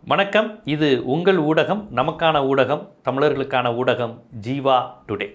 வணக்கம் இது உங்கள் ஊடகம் நமக்கான ஊடகம் தமிழர்களுக்கான ஊடகம் ஜீவா டுடே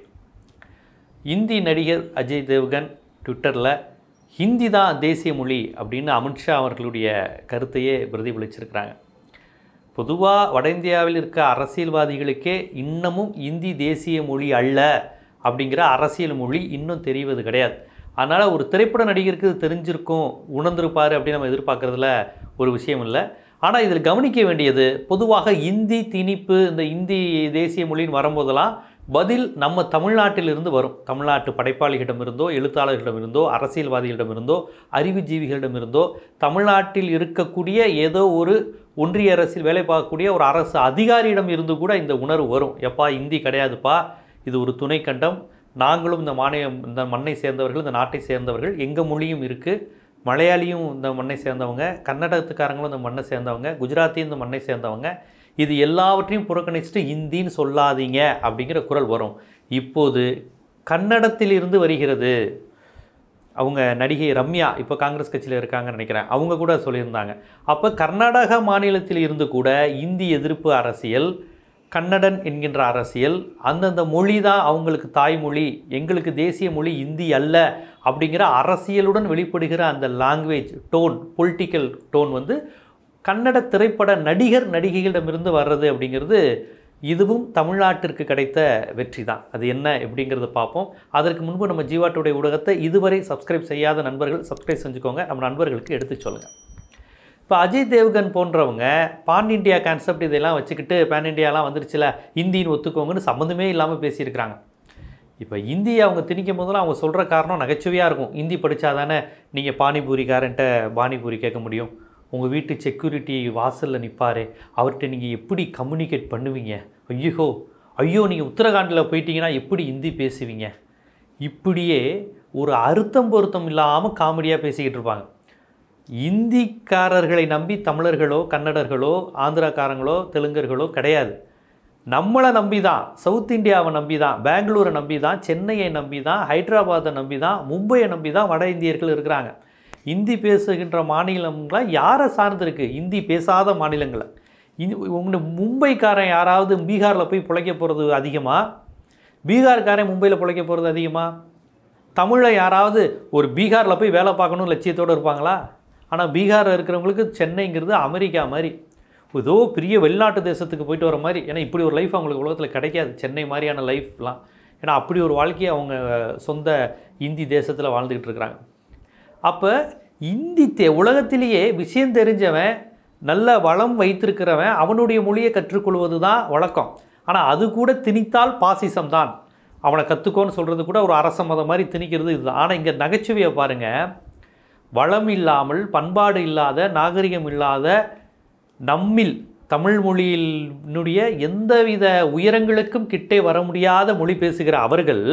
இந்தி நடிகர் அஜய் தேவ்கன் ட்விட்டரில் ஹிந்தி தான் தேசிய மொழி அப்படின்னு அமித்ஷா அவர்களுடைய கருத்தையே பிரதிபலிச்சிருக்கிறாங்க பொதுவாக வட இந்தியாவில் இருக்க அரசியல்வாதிகளுக்கே இன்னமும் இந்தி தேசிய மொழி அல்ல அப்படிங்கிற அரசியல் மொழி இன்னும் தெரிவது கிடையாது அதனால் ஒரு திரைப்பட நடிகருக்கு இது தெரிஞ்சிருக்கும் உணர்ந்திருப்பார் அப்படின்னு நம்ம எதிர்பார்க்குறதுல ஒரு விஷயம் இல்லை ஆனால் இதில் கவனிக்க வேண்டியது பொதுவாக இந்தி திணிப்பு இந்த இந்தி தேசிய மொழின்னு வரும்போதெல்லாம் பதில் நம்ம தமிழ்நாட்டிலிருந்து வரும் தமிழ்நாட்டு படைப்பாளிகளிடமிருந்தோ எழுத்தாளர்களிடமிருந்தோ அரசியல்வாதிகளிடமிருந்தோ அறிவுஜீவிகளிடமிருந்தோ தமிழ்நாட்டில் இருக்கக்கூடிய ஏதோ ஒரு ஒன்றிய அரசில் வேலை பார்க்கக்கூடிய ஒரு அரசு அதிகாரியிடம் இருந்து கூட இந்த உணர்வு வரும் எப்பா இந்தி கிடையாதுப்பா இது ஒரு துணை கண்டம் நாங்களும் இந்த மாநிலம் இந்த மண்ணை சேர்ந்தவர்கள் இந்த நாட்டை சேர்ந்தவர்கள் எங்கள் மொழியும் இருக்குது மலையாளியும் இந்த மண்ணை சேர்ந்தவங்க கன்னடத்துக்காரங்களும் இந்த மண்ணை சேர்ந்தவங்க குஜராத்தியும் இந்த மண்ணை சேர்ந்தவங்க இது எல்லாவற்றையும் புறக்கணிச்சுட்டு இந்தின்னு சொல்லாதீங்க அப்படிங்கிற குரல் வரும் இப்போது கன்னடத்திலிருந்து வருகிறது அவங்க நடிகை ரம்யா இப்போ காங்கிரஸ் கட்சியில் இருக்காங்கன்னு நினைக்கிறேன் அவங்க கூட சொல்லியிருந்தாங்க அப்போ கர்நாடக மாநிலத்தில் இருந்து கூட இந்தி எதிர்ப்பு அரசியல் கன்னடன் என்கின்ற அரசியல் அந்தந்த மொழி தான் அவங்களுக்கு தாய்மொழி எங்களுக்கு தேசிய மொழி இந்தி அல்ல அப்படிங்கிற அரசியலுடன் வெளிப்படுகிற அந்த லாங்குவேஜ் டோன் பொலிட்டிக்கல் டோன் வந்து கன்னட திரைப்பட நடிகர் நடிகைகளிடமிருந்து வர்றது அப்படிங்கிறது இதுவும் தமிழ்நாட்டிற்கு கிடைத்த வெற்றி தான் அது என்ன எப்படிங்கிறத பார்ப்போம் அதற்கு முன்பு நம்ம ஜீவாட்டுடைய ஊடகத்தை இதுவரை சப்ஸ்கிரைப் செய்யாத நண்பர்கள் சப்ஸ்கிரைப் செஞ்சுக்கோங்க நம்ம நண்பர்களுக்கு எடுத்து சொல்லுங்கள் இப்போ அஜய் தேவ்கன் போன்றவங்க பான் இண்டியா கான்செப்ட் இதெல்லாம் வச்சுக்கிட்டு பேன் இண்டியாலாம் வந்துருச்சுல ஹிந்தின்னு ஒத்துக்கோங்கன்னு சம்மந்தமே இல்லாமல் பேசியிருக்கிறாங்க இப்போ இந்தி அவங்க திணிக்கும் போதெல்லாம் அவங்க சொல்கிற காரணம் நகைச்சுவையாக இருக்கும் ஹிந்தி படித்தா தானே நீங்கள் பானிபூரிக்காரன்ட்ட பானிபூரி கேட்க முடியும் உங்கள் வீட்டு செக்யூரிட்டி வாசலில் நிற்பார் அவர்கிட்ட நீங்கள் எப்படி கம்யூனிகேட் பண்ணுவீங்க ஐயோ ஐயோ நீங்கள் உத்தரகாண்டில் போயிட்டீங்கன்னா எப்படி ஹிந்தி பேசுவீங்க இப்படியே ஒரு அர்த்தம் பொருத்தம் இல்லாமல் காமெடியாக பேசிக்கிட்டு இருப்பாங்க இந்திக்காரர்களை நம்பி தமிழர்களோ கன்னடர்களோ ஆந்திராக்காரங்களோ தெலுங்கர்களோ கிடையாது நம்மளை நம்பி தான் சவுத் இந்தியாவை நம்பி தான் பெங்களூரை நம்பி தான் சென்னையை நம்பி தான் ஹைதராபாத்தை நம்பி தான் மும்பையை நம்பி தான் வட இந்தியர்கள் இருக்கிறாங்க இந்தி பேசுகின்ற மாநிலங்களை யாரை சார்ந்திருக்கு இந்தி பேசாத மாநிலங்களை இந்தி உங்கள் மும்பைக்காரன் யாராவது பீகாரில் போய் பிழைக்க போகிறது அதிகமாக பீகார்காரன் மும்பையில் பிழைக்க போகிறது அதிகமாக தமிழை யாராவது ஒரு பீகாரில் போய் வேலை பார்க்கணும் லட்சியத்தோடு இருப்பாங்களா ஆனால் பீகாரில் இருக்கிறவங்களுக்கு சென்னைங்கிறது அமெரிக்கா மாதிரி ஏதோ பெரிய வெளிநாட்டு தேசத்துக்கு போயிட்டு வர மாதிரி ஏன்னா இப்படி ஒரு லைஃப் அவங்களுக்கு உலகத்தில் கிடைக்காது சென்னை மாதிரியான லைஃப்லாம் ஏன்னா அப்படி ஒரு வாழ்க்கையை அவங்க சொந்த இந்தி தேசத்தில் வாழ்ந்துக்கிட்டு இருக்கிறாங்க அப்போ இந்தி தே உலகத்திலேயே விஷயம் தெரிஞ்சவன் நல்ல வளம் வைத்திருக்கிறவன் அவனுடைய மொழியை கற்றுக்கொள்வது தான் வழக்கம் ஆனால் அது கூட திணித்தால் பாசிசம் தான் அவனை கற்றுக்கோன்னு சொல்கிறது கூட ஒரு அரச மதம் மாதிரி திணிக்கிறது இதுதான் ஆனால் இங்கே நகைச்சுவையை பாருங்கள் வளம் இல்லாமல் பண்பாடு இல்லாத நாகரிகம் இல்லாத நம்மில் தமிழ் மொழியினுடைய எந்தவித உயரங்களுக்கும் கிட்டே வர முடியாத மொழி பேசுகிற அவர்கள்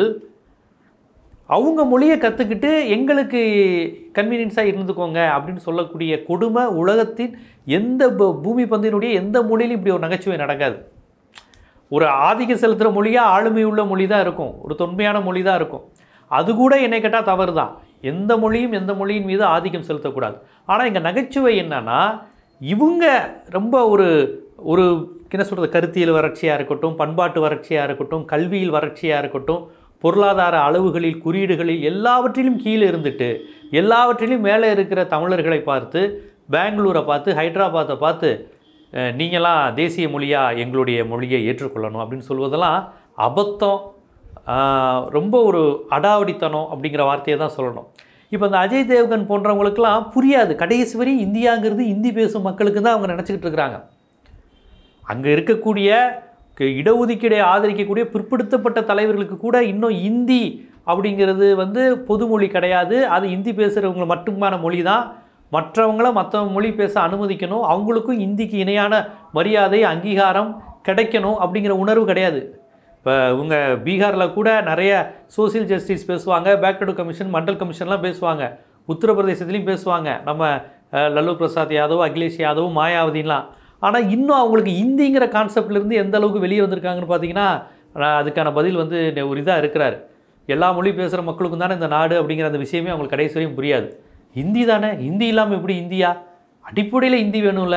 அவங்க மொழியை கற்றுக்கிட்டு எங்களுக்கு கன்வீனியன்ஸாக இருந்துக்கோங்க அப்படின்னு சொல்லக்கூடிய கொடுமை உலகத்தின் எந்த பூ- பூமி பந்தினுடைய எந்த மொழியிலும் இப்படி ஒரு நகைச்சுவை நடக்காது ஒரு ஆதிக்க செலுத்துகிற மொழியாக ஆளுமை உள்ள மொழி தான் இருக்கும் ஒரு தொன்மையான மொழி தான் இருக்கும் அது கூட என்னை கேட்டால் தவறு தான் எந்த மொழியும் எந்த மொழியின் மீது ஆதிக்கம் செலுத்தக்கூடாது ஆனால் இங்கே நகைச்சுவை என்னன்னா இவங்க ரொம்ப ஒரு ஒரு என்ன சொல்கிறது கருத்தியல் வறட்சியாக இருக்கட்டும் பண்பாட்டு வறட்சியாக இருக்கட்டும் கல்வியில் வறட்சியாக இருக்கட்டும் பொருளாதார அளவுகளில் குறியீடுகளில் எல்லாவற்றிலும் கீழே இருந்துட்டு எல்லாவற்றிலும் மேலே இருக்கிற தமிழர்களை பார்த்து பெங்களூரை பார்த்து ஹைதராபாத்தை பார்த்து அஹ், நீங்களாம் தேசிய மொழியாக எங்களுடைய மொழியை ஏற்றுக்கொள்ளணும் அப்படின்னு சொல்வதெல்லாம் அபத்தம் ஆஹ், ரொம்ப ஒரு அடாவடித்தனம் அப்படிங்கிற வார்த்தையை தான் சொல்லணும் இப்போ இந்த அஜய் தேவ்கன் போன்றவங்களுக்கெல்லாம் புரியாது கடைசி வரை இந்தியாங்கிறது இந்தி பேசும் மக்களுக்கு தான் அவங்க நினச்சிக்கிட்டு இருக்கிறாங்க அங்கே இருக்கக்கூடிய க- இடஒதுக்கீடை ஆதரிக்கக்கூடிய பிற்படுத்தப்பட்ட தலைவர்களுக்கு கூட இன்னும் இந்தி அப்படிங்கிறது வந்து பொதுமொழி கிடையாது அது இந்தி பேசுகிறவங்க மட்டுமான மொழி தான் மற்றவங்கள மற்ற மொழி பேச அனுமதிக்கணும் அவங்களுக்கும் இந்திக்கு இணையான மரியாதை அங்கீகாரம் கிடைக்கணும் அப்படிங்கிற உணர்வு கிடையாது இப்போ இவங்க பீகாரில் கூட நிறைய சோசியல் ஜஸ்டிஸ் பேசுவாங்க பேக்டு கமிஷன் மண்டல் கமிஷன்லாம் பேசுவாங்க உத்தரப்பிரதேசத்துலேயும் பேசுவாங்க நம்ம அஹ், லல்லு பிரசாத் யாதவ் அகிலேஷ் யாதவ் மாயாவதிலாம் ஆனால் இன்னும் அவங்களுக்கு இந்திங்கிற கான்செப்ட்லேருந்து எந்த அளவுக்கு வெளியே வந்திருக்காங்கன்னு பார்த்தீங்கன்னா அஹ், அதுக்கான பதில் வந்து நெ- ஒரு இதாக இருக்கிறார் எல்லா மொழி பேசுகிற மக்களுக்கும் தானே இந்த நாடு அப்படிங்கிற அந்த விஷயமே அவங்களுக்கு கடைசி வரையும் புரியாது ஹிந்தி தானே ஹிந்தி இல்லாமல் எப்படி இந்தியா அடிப்படையில் ஹிந்தி வேணும்ல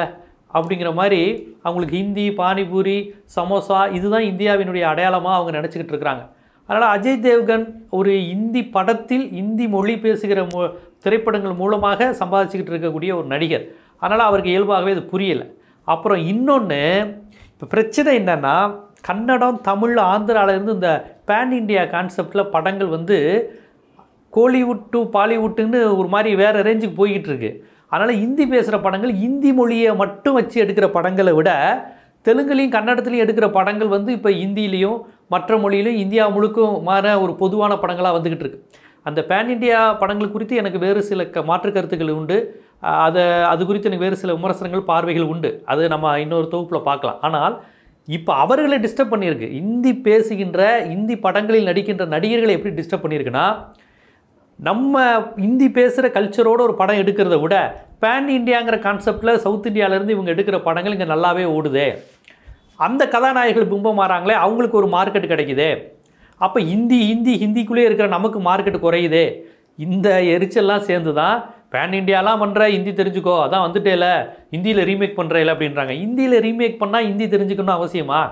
அப்படிங்கிற மாதிரி அவங்களுக்கு ஹிந்தி பானிபூரி சமோசா இதுதான் இந்தியாவினுடைய அடையாளமாக அவங்க நினச்சிக்கிட்டு இருக்கிறாங்க அதனால் அஜய் தேவ்கன் ஒரு இந்தி படத்தில் இந்தி மொழி பேசுகிற மொ திரைப்படங்கள் மூலமாக சம்பாதிச்சுக்கிட்டு இருக்கக்கூடிய ஒரு நடிகர் அதனால் அவருக்கு இயல்பாகவே இது புரியலை அப்புறம் இன்னொன்று இப்போ பிரச்சனை என்னென்னா கன்னடம் தமிழ் ஆந்திரால இருந்து இந்த பேன் இண்டியா கான்செப்டில் படங்கள் வந்து கோலிவுட் டு பாலிவுட்டுன்னு ஒரு மாதிரி வேறு ரேஞ்சுக்கு போய்கிட்டு இருக்கு அதனால் ஹிந்தி பேசுகிற படங்கள் இந்தி மொழியை மட்டும் வச்சு எடுக்கிற படங்களை விட தெலுங்குலையும் கன்னடத்துலையும் எடுக்கிற படங்கள் வந்து இப்போ ஹிந்திலையும் மற்ற மொழியிலும் இந்தியா முழுக்குமான ஒரு பொதுவான படங்களாக வந்துக்கிட்டு இருக்கு அந்த பேன் இண்டியா படங்கள் குறித்து எனக்கு வேறு சில க மாற்று கருத்துக்கள் உண்டு அஹ் அதை அது குறித்து எனக்கு வேறு சில விமர்சனங்கள் பார்வைகள் உண்டு அது நம்ம இன்னொரு தொகுப்பில் பார்க்கலாம் ஆனால் இப்போ அவர்களை டிஸ்டர்ப் பண்ணியிருக்கு இந்தி பேசுகின்ற இந்தி படங்களில் நடிக்கின்ற நடிகர்களை எப்படி டிஸ்டர்ப் பண்ணியிருக்குன்னா நம்ம ஹிந்தி பேசுகிற கல்ச்சரோட ஒரு படம் எடுக்கிறத விட பேன் இண்டியாங்கிற கான்செப்டில் சவுத் இந்தியாவிலேருந்து இவங்க எடுக்கிற படங்கள் இங்கே நல்லாவே ஓடுதே அந்த கதாநாயகர்கள் பிம்பம் மாறாங்களே அவங்களுக்கு ஒரு மார்க்கெட் கிடைக்குதே அப்போ ஹிந்தி ஹிந்தி ஹிந்திக்குள்ளே இருக்கிற நமக்கு மார்க்கெட் குறையுதே இந்த எரிச்சல்லாம் சேர்ந்து தான் பேன் இண்டியாலாம் பண்ணுற ஹிந்தி தெரிஞ்சுக்கோ அதான் வந்துட்டேல ஹிந்தியில் ரீமேக் பண்ணுறேல அப்படின்றாங்க ஹிந்தியில் ரீமேக் பண்ணால் ஹிந்தி தெரிஞ்சுக்கணும் அவசியமா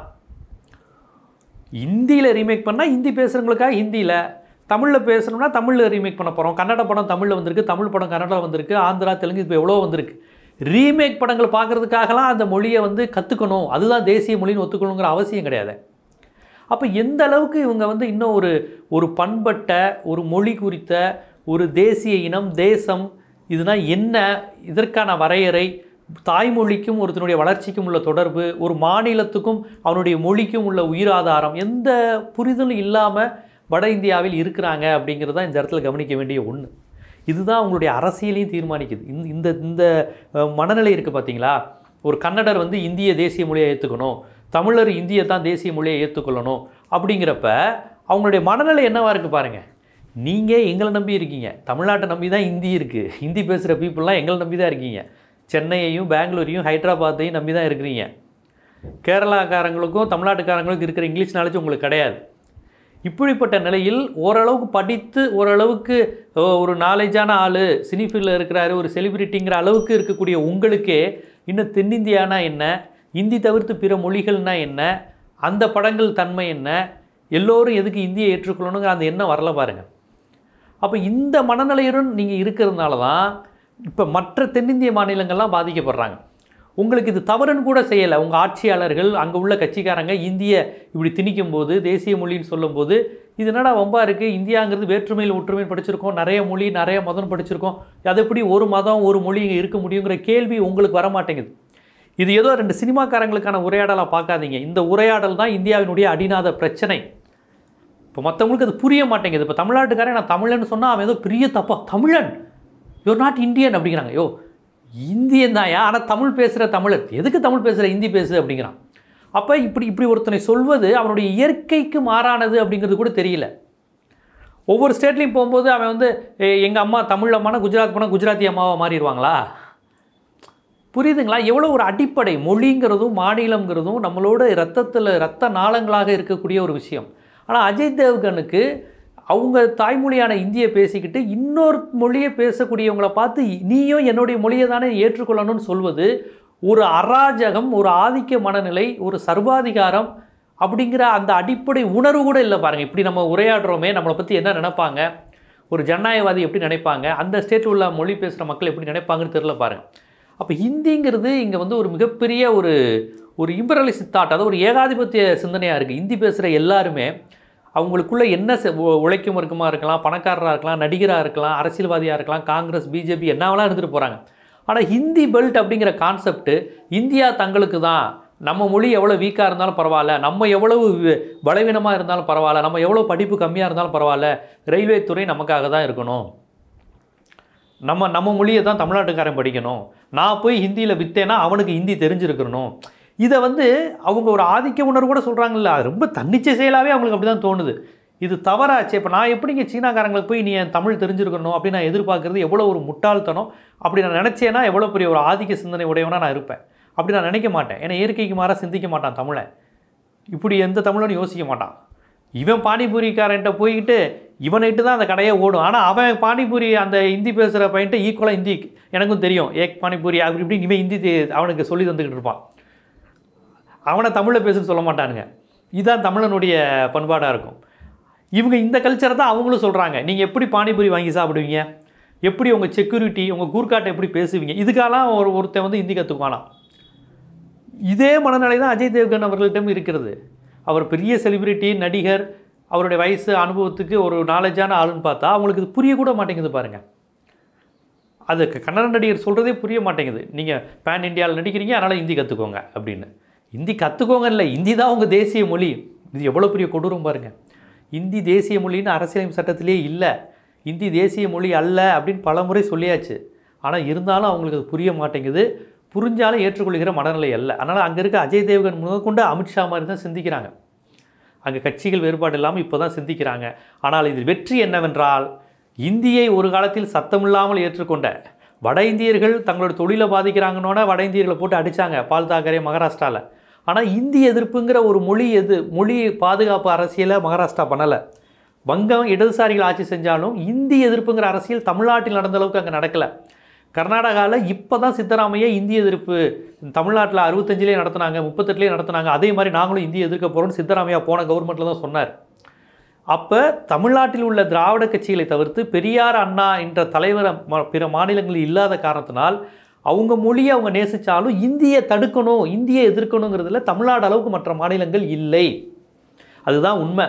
ஹிந்தியில் ரீமேக் பண்ணால் ஹிந்தி பேசுகிறவங்களுக்காக ஹிந்தியில் தமிழில் பேசணும்னா தமிழில் ரீமேக் பண்ண போகிறோம் கன்னட படம் தமிழில் வந்திருக்கு தமிழ் படம் கன்னடம் வந்திருக்கு ஆந்திரா தெலுங்கு இப்போ எவ்வளோ வந்திருக்கு ரீமேக் படங்கள் பார்க்குறதுக்காகலாம் அந்த மொழியை வந்து கற்றுக்கணும் அதுதான் தேசிய மொழின்னு ஒத்துக்கணுங்கிற அவசியம் கிடையாது அப்போ எந்த அளவுக்கு இவங்க வந்து இன்னும் ஒரு ஒரு பண்பட்ட ஒரு மொழி குறித்த ஒரு தேசிய இனம் தேசம் இதுனா என்ன இதற்கான வரையறை தாய்மொழிக்கும் ஒருத்தனுடைய வளர்ச்சிக்கும் உள்ள தொடர்பு ஒரு மாநிலத்துக்கும் அவனுடைய மொழிக்கும் உள்ள உயிராதாரம் எந்த புரிதலும் இல்லாமல் வட இந்தியாவில் இருக்கிறாங்க அப்படிங்கிறது தான் இந்த இடத்துல கவனிக்க வேண்டிய ஒன்று இதுதான் அவங்களுடைய அரசியலையும் தீர்மானிக்குது இந்த இந்த இந்த அஹ், மனநிலை இருக்குது பார்த்தீங்களா ஒரு கன்னடர் வந்து இந்திய தேசிய மொழியை ஏற்றுக்கணும் தமிழர் இந்தியை தான் தேசிய மொழியை ஏற்றுக்கொள்ளணும் அப்படிங்கிறப்ப அவங்களுடைய மனநிலை என்னவா இருக்குது பாருங்கள் நீங்கள் எங்களை நம்பி இருக்கீங்க தமிழ்நாட்டை நம்பி தான் ஹிந்தி இருக்குது ஹிந்தி பேசுகிற பீப்புளெலாம் எங்களை நம்பி தான் இருக்கீங்க சென்னையையும் பெங்களூரையும் ஹைதராபாத்தையும் நம்பி தான் இருக்கிறீங்க கேரளாக்காரங்களுக்கும் தமிழ்நாட்டுக்காரங்களுக்கும் இருக்கிற இங்கிலீஷ் நாலேஜ் உங்களுக்கு கிடையாது இப்படிப்பட்ட நிலையில் ஓரளவுக்கு படித்து ஓரளவுக்கு ஓ, ஒரு நாலேஜான ஆள் சினிஃபீல்டில் இருக்கிறாரு ஒரு செலிபிரிட்டிங்கிற அளவுக்கு இருக்கக்கூடிய உங்களுக்கே இன்னும் தென்னிந்தியானா என்ன இந்தி தவிர்த்து பிற மொழிகள்னா என்ன அந்த படங்கள் தன்மை என்ன எல்லோரும் எதுக்கு இந்தியை ஏற்றுக்கொள்ளணுங்கிற அந்த எண்ணம் வரல பாருங்கள் அப்போ இந்த மனநிலையுடன் நீங்கள் இருக்கிறதுனால தான் இப்போ மற்ற தென்னிந்திய மாநிலங்கள்லாம் பாதிக்கப்படுறாங்க உங்களுக்கு இது தவறுன்னு கூட செய்யலை உங்கள் ஆட்சியாளர்கள் அங்கே உள்ள கட்சிக்காரங்க இந்திய இப்படி திணிக்கும் போது தேசிய மொழின்னு சொல்லும்போது இது என்னடா வம்பா இருக்குது இந்தியாங்கிறது வேற்றுமையில் ஒற்றுமையில் படிச்சிருக்கோம் நிறைய மொழி நிறைய மதம் படிச்சிருக்கோம் அது எப்படி ஒரு மதம் ஒரு மொழி இங்கே இருக்க முடியுங்கிற கேள்வி உங்களுக்கு வர மாட்டேங்குது இது ஏதோ ரெண்டு சினிமாக்காரங்களுக்கான உரையாடலாக பார்க்காதீங்க இந்த உரையாடல் தான் இந்தியாவினுடைய அடிநாத பிரச்சனை இப்போ மற்றவங்களுக்கு அது புரிய மாட்டேங்குது இப்போ தமிழ்நாட்டுக்காரன் நான் தமிழன் சொன்னால் அவன் ஏதோ பெரிய தப்பா தமிழன் யூர் நாட் இந்தியன் அப்படிங்கிறாங்க யோ இந்தியன் தான்யா ஆனால் தமிழ் பேசுகிற தமிழர் எதுக்கு தமிழ் பேசுகிற ஹிந்தி பேசு அப்படிங்கிறான் அப்போ இப்படி இப்படி ஒருத்தனை சொல்வது அவனுடைய இயற்கைக்கு மாறானது அப்படிங்கிறது கூட தெரியல ஒவ்வொரு ஸ்டேட்லேயும் போகும்போது அவன் வந்து எங்கள் அம்மா தமிழ் அம்மானா குஜராத் போனால் குஜராத்தி அம்மாவாக மாறிடுவாங்களா புரியுதுங்களா எவ்வளோ ஒரு அடிப்படை மொழிங்கிறதும் மாநிலங்கிறதும் நம்மளோட ரத்தத்தில் ரத்த நாளங்களாக இருக்கக்கூடிய ஒரு விஷயம் ஆனால் அஜய் தேவ்கனுக்கு அவங்க தாய்மொழியான இந்தியை பேசிக்கிட்டு இன்னொரு மொழியை பேசக்கூடியவங்களை பார்த்து நீயும் என்னுடைய மொழியை தானே ஏற்றுக்கொள்ளணும்னு சொல்வது ஒரு அராஜகம் ஒரு ஆதிக்க மனநிலை ஒரு சர்வாதிகாரம் அப்படிங்கிற அந்த அடிப்படை உணர்வு கூட இல்லை பாருங்கள் இப்படி நம்ம உரையாடுறோமே நம்மளை பற்றி என்ன நினைப்பாங்க ஒரு ஜனநாயகவாதி எப்படி நினைப்பாங்க அந்த ஸ்டேட்டில் உள்ள மொழி பேசுகிற மக்கள் எப்படி நினைப்பாங்கன்னு தெரில பாருங்கள் அப்போ ஹிந்திங்கிறது இங்கே வந்து ஒரு மிகப்பெரிய ஒரு ஒரு இம்பரலிஸ்ட் தாட் அதாவது ஒரு ஏகாதிபத்திய சிந்தனையாக இருக்குது ஹிந்தி பேசுகிற எல்லாருமே அவங்களுக்குள்ள என்ன செ- உ- உழைக்கும் வர்க்கமா இருக்கலாம் பணக்காரராக இருக்கலாம் நடிகராக இருக்கலாம் அரசியல்வாதியாக இருக்கலாம் காங்கிரஸ் பிஜேபி என்னவெல்லாம் இருந்துட்டு போகிறாங்க ஆனால் ஹிந்தி பெல்ட் அப்படிங்கிற கான்செப்ட் இந்தியா தங்களுக்கு தான் நம்ம மொழி எவ்வளோ வீக்காக இருந்தாலும் பரவாயில்ல நம்ம எவ்வளவு வி- பலவீனமாக இருந்தாலும் பரவாயில்ல நம்ம எவ்வளோ படிப்பு கம்மியாக இருந்தாலும் பரவாயில்ல ரயில்வே துறை நமக்காக தான் இருக்கணும் நம்ம நம்ம மொழியை தான் தமிழ்நாட்டுக்காரன் படிக்கணும் நான் போய் ஹிந்தியில் விற்றேன்னா அவனுக்கு ஹிந்தி தெரிஞ்சிருக்கணும் இதை வந்து அவங்க ஒரு ஆதிக்க உணர்வு கூட சொல்கிறாங்கல்ல அது ரொம்ப தன்னிச்சை செயலாகவே அவங்களுக்கு அப்படி தான் தோணுது இது தவறாச்சு இப்போ நான் எப்படிங்க சீனாக்காரங்களுக்கு போய் நீ என் தமிழ் தெரிஞ்சிருக்கணும் அப்படின்னு நான் எதிர்பார்க்கறது எவ்வளோ ஒரு முட்டாள்தனம் அப்படி நான் நினச்சேன்னா எவ்வளோ பெரிய ஒரு ஆதிக்க சிந்தனை உடையவனா நான் இருப்பேன் அப்படி நான் நினைக்க மாட்டேன் ஏன்னா இயற்கைக்கு மாறாக சிந்திக்க மாட்டான் தமிழன் இப்படி எந்த தமிழனும் யோசிக்க மாட்டான் இவன் பானிபூரிக்காரன்ட்ட போய்கிட்டு இவனிட்டு தான் அந்த கடையே ஓடும் ஆனால் அவன் பானிபூரி அந்த ஹிந்தி பேசுகிற பையன்ட்டு ஈக்குவலாக ஹிந்தி எனக்கும் தெரியும் ஏக் பானிபூரி அப்படி இப்படி இவன் ஹிந்தி தெ- அவனுக்கு சொல்லி தந்துக்கிட்டு இருப்பான் அவனை தமிழில் பேசுன்னு சொல்ல மாட்டானுங்க இதுதான் தமிழனுடைய பண்பாடாக இருக்கும் இவங்க இந்த கல்ச்சரை தான் அவங்களும் சொல்கிறாங்க நீங்கள் எப்படி பானிபூரி வாங்கி சாப்பிடுவீங்க எப்படி உங்கள் செக்யூரிட்டி உங்கள் கூர்க்காட்டை எப்படி பேசுவீங்க இதுக்கெல்லாம் ஒரு ஒருத்தன் வந்து ஹிந்தி கற்றுக்குவானா இதே மனநிலை தான் அஜய் தேவ்கன் அவர்களிடம் இருக்கிறது அவர் பெரிய செலிபிரிட்டி நடிகர் அவருடைய வயசு அனுபவத்துக்கு ஒரு நாலேஜான ஆளுன்னு பார்த்தா அவங்களுக்கு இது புரிய கூட மாட்டேங்குது பாருங்கள் அது க- கன்னட நடிகர் சொல்கிறதே புரிய மாட்டேங்குது நீங்கள் பேன் இந்தியாவில் நடிக்கிறீங்க அதனால் ஹிந்தி கற்றுக்கோங்க அப்படின்னு ஹிந்தி கற்றுக்கோங்க இல்லை ஹிந்தி தான் உங்கள் தேசிய மொழி இது எவ்வளோ பெரிய கொடூரம் பாருங்கள் ஹிந்தி தேசிய மொழின்னு அரசியலமைப்பு சட்டத்திலே இல்லை ஹிந்தி தேசிய மொழி அல்ல அப்படின்னு பலமுறை சொல்லியாச்சு ஆனால் இருந்தாலும் அவங்களுக்கு அது புரிய மாட்டேங்குது புரிஞ்சாலும் ஏற்றுக்கொள்கிற மனநிலை அல்ல அதனால் அங்கே இருக்க அஜய் தேவ்கன் முதற்கொண்டு அமித்ஷா மாதிரி தான் சிந்திக்கிறாங்க அங்கே கட்சிகள் வேறுபாடு இல்லாமல் இப்போ தான் சிந்திக்கிறாங்க ஆனால் இதில் வெற்றி என்னவென்றால் இந்தியை ஒரு காலத்தில் சத்தமில்லாமல் ஏற்றுக்கொண்ட வட இந்தியர்கள் தங்களோட தொழிலை பாதிக்கிறாங்கன்னோட வட இந்தியர்களை போட்டு அடித்தாங்க பால் தாக்கரே மகாராஷ்டிராவில் ஆனால் இந்தி எதிர்ப்புங்கிற ஒரு மொழி எது மொழி பாதுகாப்பு அரசியலை மகாராஷ்டிரா பண்ணலை வங்கம் இடதுசாரிகள் ஆட்சி செஞ்சாலும் இந்தி எதிர்ப்புங்கிற அரசியல் தமிழ்நாட்டில் நடந்த அளவுக்கு அங்கே நடக்கலை கர்நாடகாவில் இப்போ தான் சித்தராமையா இந்திய எதிர்ப்பு தமிழ்நாட்டில் அறுபத்தஞ்சிலே நடத்துனாங்க முப்பத்தெட்டுலேயே நடத்துனாங்க அதே மாதிரி நாங்களும் இந்திய எதிர்க்க போகிறோம்னு சித்தராமையா போன கவர்மெண்ட்டில் தான் சொன்னார் அப்போ தமிழ்நாட்டில் உள்ள திராவிட கட்சிகளை தவிர்த்து பெரியார் அண்ணா என்ற தலைவர் ம- பிற மாநிலங்களில் இல்லாத காரணத்தினால் அவங்க மொழியை அவங்க நேசித்தாலும் இந்தியை தடுக்கணும் இந்தியை எதிர்க்கணுங்கிறதுல தமிழ்நாடு அளவுக்கு மற்ற மாநிலங்கள் இல்லை அதுதான் உண்மை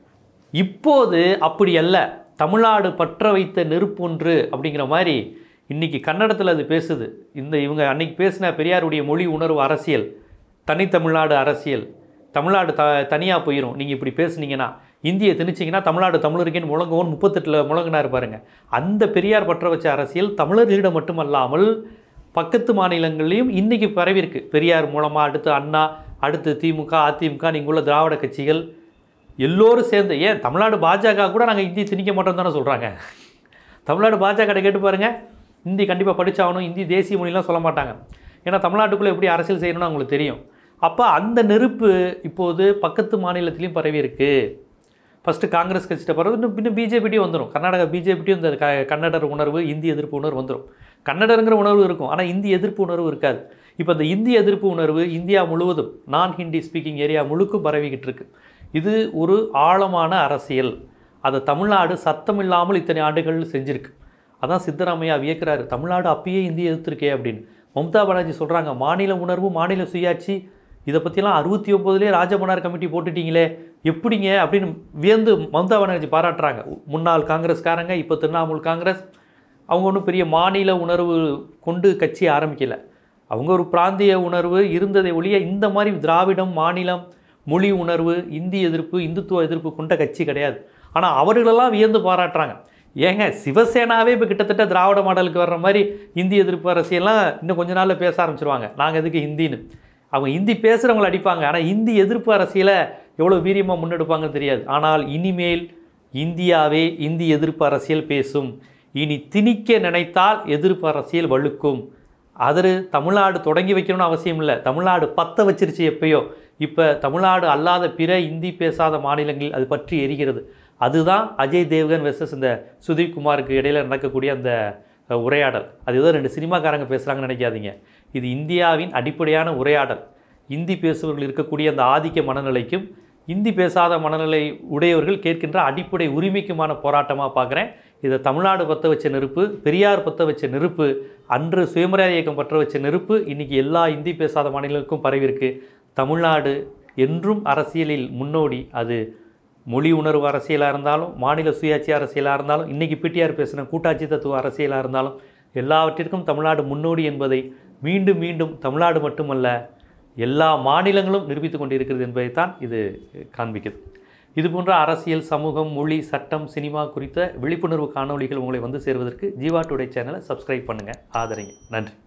இப்போது அப்படி அல்ல தமிழ்நாடு பற்ற வைத்த நெருப்பொன்று அப்படிங்கிற மாதிரி இன்னைக்கு கன்னடத்தில் அது பேசுது இந்த இவங்க அன்னைக்கு பேசின பெரியாருடைய மொழி உணர்வு அரசியல் தனித்தமிழ்நாடு அரசியல் தமிழ்நாடு த தனியாக போயிடும் நீங்கள் இப்படி பேசுனீங்கன்னா இந்தியை திணிச்சிங்கன்னா தமிழ்நாடு தமிழருக்கேன்னு முழங்குவோன்னு முப்பத்தெட்டில் முழங்கினார் பாருங்க அந்த பெரியார் பற்ற வச்ச அரசியல் தமிழர்களிடம் மட்டுமல்லாமல் பக்கத்து மாநிலங்கள்லையும் இன்றைக்கி பரவிருக்கு பெரியார் மூலமாக அடுத்து அண்ணா அடுத்து திமுக அதிமுக நீங்கள் உள்ள திராவிட கட்சிகள் எல்லோரும் சேர்ந்து ஏன் தமிழ்நாடு பாஜக கூட நாங்கள் இந்தி திணிக்க மாட்டோம் தானே சொல்கிறாங்க தமிழ்நாடு பாஜக கேட்டு பாருங்கள் ஹிந்தி கண்டிப்பாக படிச்சாகணும் ஹிந்தி தேசிய மொழிலாம் சொல்ல மாட்டாங்க ஏன்னா தமிழ்நாட்டுக்குள்ளே எப்படி அரசியல் செய்யணும்னு அவங்களுக்கு தெரியும் அப்போ அந்த நெருப்பு இப்போது பக்கத்து மாநிலத்திலையும் பரவி இருக்கு ஃபஸ்ட்டு காங்கிரஸ் கட்சிட்ட பரவு இன்னும் பின்ன பிஜேபிட்டையும் வந்துடும் கர்நாடகா பிஜேபிட்டையும் இந்த க கன்னடர் உணர்வு இந்தி எதிர்ப்பு உணர்வு வந்துடும் கன்னடருங்கிற உணர்வு இருக்கும் ஆனால் இந்தி எதிர்ப்பு உணர்வு இருக்காது இப்போ இந்த இந்தி எதிர்ப்பு உணர்வு இந்தியா முழுவதும் நான் ஹிந்தி ஸ்பீக்கிங் ஏரியா முழுக்கும் பரவிக்கிட்டு இருக்கு இது ஒரு ஆழமான அரசியல் அதை தமிழ்நாடு சத்தம் இல்லாமல் இத்தனை ஆண்டுகள் செஞ்சிருக்கு அதான் சித்தராமையா வியக்கிறாரு தமிழ்நாடு அப்பயே இந்திய எதிர்த்திருக்கே அப்படின்னு மம்தா பானர்ஜி சொல்கிறாங்க மாநில உணர்வு மாநில சுயாட்சி இதை பற்றிலாம் அறுபத்தி ஒம்போதுலேயே ராஜமன்னார் கமிட்டி போட்டுட்டீங்களே எப்படிங்க அப்படின்னு வியந்து மம்தா பானர்ஜி பாராட்டுறாங்க முன்னாள் காங்கிரஸ்காரங்க இப்போ திரிணாமுல் காங்கிரஸ் அவங்க ஒன்றும் பெரிய மாநில உணர்வு கொண்டு கட்சி ஆரம்பிக்கல அவங்க ஒரு பிராந்திய உணர்வு இருந்ததை ஒழிய இந்த மாதிரி திராவிடம் மாநிலம் மொழி உணர்வு இந்தி எதிர்ப்பு இந்துத்துவ எதிர்ப்பு கொண்ட கட்சி கிடையாது ஆனால் அவர்களெல்லாம் வியந்து பாராட்டுறாங்க ஏங்க சிவசேனாவே இப்போ கிட்டத்தட்ட திராவிட மாடலுக்கு வர்ற மாதிரி இந்தி எதிர்ப்பு அரசியல்லாம் இன்னும் கொஞ்ச நாளில் பேச ஆரம்பிச்சிருவாங்க நாங்கள் எதுக்கு ஹிந்தின்னு அவங்க ஹிந்தி பேசுகிறவங்களை அடிப்பாங்க ஆனால் இந்தி எதிர்ப்பு அரசியலை எவ்வளோ வீரியமாக முன்னெடுப்பாங்கன்னு தெரியாது ஆனால் இனிமேல் இந்தியாவே இந்தி எதிர்ப்பு அரசியல் பேசும் இனி திணிக்க நினைத்தால் எதிர்ப்பு அரசியல் வழுக்கும் அது தமிழ்நாடு தொடங்கி வைக்கணும்னு அவசியம் இல்லை தமிழ்நாடு பத்த வச்சிருச்சு எப்பயோ இப்போ தமிழ்நாடு அல்லாத பிற இந்தி பேசாத மாநிலங்கள் அது பற்றி எரிகிறது அதுதான் அஜய் தேவ்கன் வெர்சஸ் இந்த சுதீப் குமாருக்கு இடையில நடக்கக்கூடிய அந்த அஹ், உரையாடல் அது ஏதோ ரெண்டு சினிமாக்காரங்க பேசுகிறாங்கன்னு நினைக்காதீங்க இது இந்தியாவின் அடிப்படையான உரையாடல் இந்தி பேசுபவர்கள் இருக்கக்கூடிய அந்த ஆதிக்க மனநிலைக்கும் இந்தி பேசாத மனநிலை உடையவர்கள் கேட்கின்ற அடிப்படை உரிமைக்குமான போராட்டமாக பார்க்குறேன் இதை தமிழ்நாடு பற்ற வச்ச நெருப்பு பெரியார் பற்ற வச்ச நெருப்பு அன்று சுயமரியாதை இயக்கம் பற்ற வச்ச நெருப்பு இன்றைக்கி எல்லா இந்தி பேசாத மாநிலங்களுக்கும் பரவியிருக்கு தமிழ்நாடு என்றும் அரசியலில் முன்னோடி அது மொழி உணர்வு அரசியலாக இருந்தாலும் மாநில சுயாட்சி அரசியலாக இருந்தாலும் இன்றைக்கி பிடிஆர் பேசின கூட்டாட்சி தத்துவ அரசியலாக இருந்தாலும் எல்லாவற்றிற்கும் தமிழ்நாடு முன்னோடி என்பதை மீண்டும் மீண்டும் தமிழ்நாடு மட்டுமல்ல எல்லா மாநிலங்களும் நிரூபித்து கொண்டிருக்கிறது என்பதைத்தான் இது காண்பிக்குது இது போன்ற அரசியல் சமூகம் மொழி சட்டம் சினிமா குறித்த விழிப்புணர்வு காணொளிகள் உங்களை வந்து சேர்வதற்கு ஜீவா டுடே சேனலை சப்ஸ்கிரைப் பண்ணுங்கள் ஆதரிங்க நன்றி